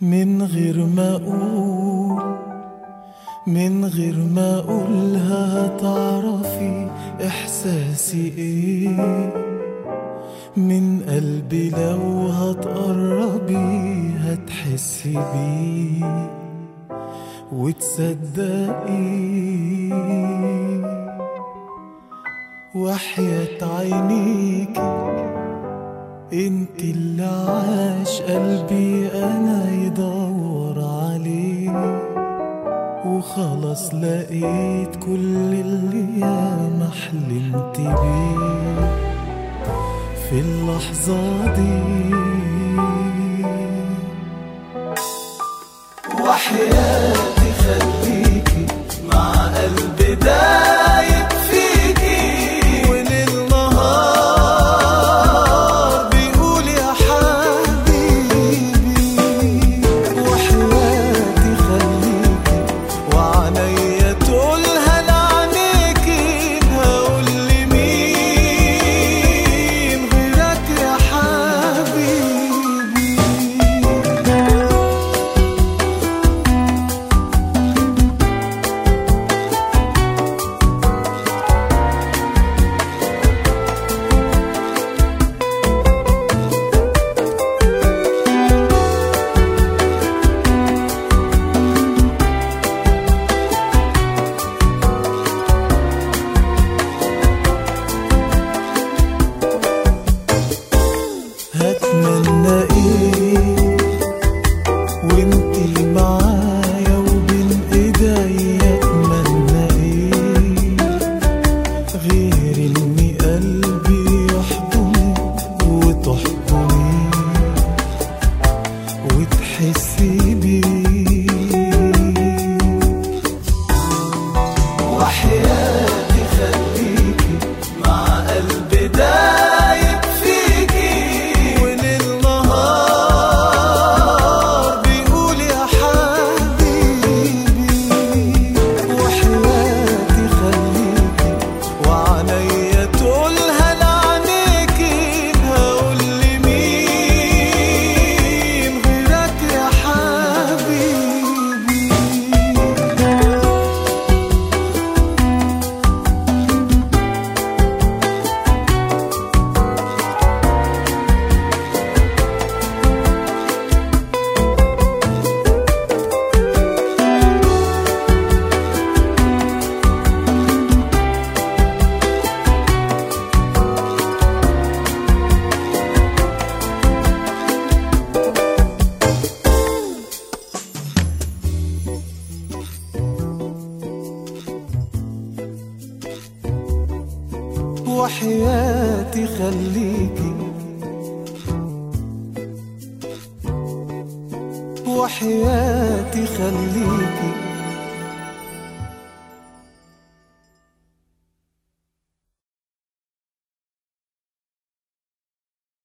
من غير ما اقول من غير ما اقولها هتعرفي احساسي ايه من قلبي لو هتقربي هتحسي بيه وتصدقي وحياة عينيكي انت اللي عاش قلبي انا يدور عليه وخلاص لقيت كل اللي ياما حلمت بيه في اللحظة دي وحياتي خليكي مع قلبي دايب فيكي وليل نهار بيقول يا حبيبي وحياتي خليكي وعنيا تقولها لعنيكي هقول لمين غيرك يا حبيبي هتمنى ايه وانتي معايا وبين ايديا اتمنى ايه غير اني قلبي يحضنك وتحضني وتحسي بيه وحياتي خليكي مع قلبي دايب فيكي وليل نهار بيقول يا حبيبي وحياتي خليكي وعنيا تقولها لعنيكي هقول لمين غيرك يا حبيبي وحياتي خليكي وحياتي خليكي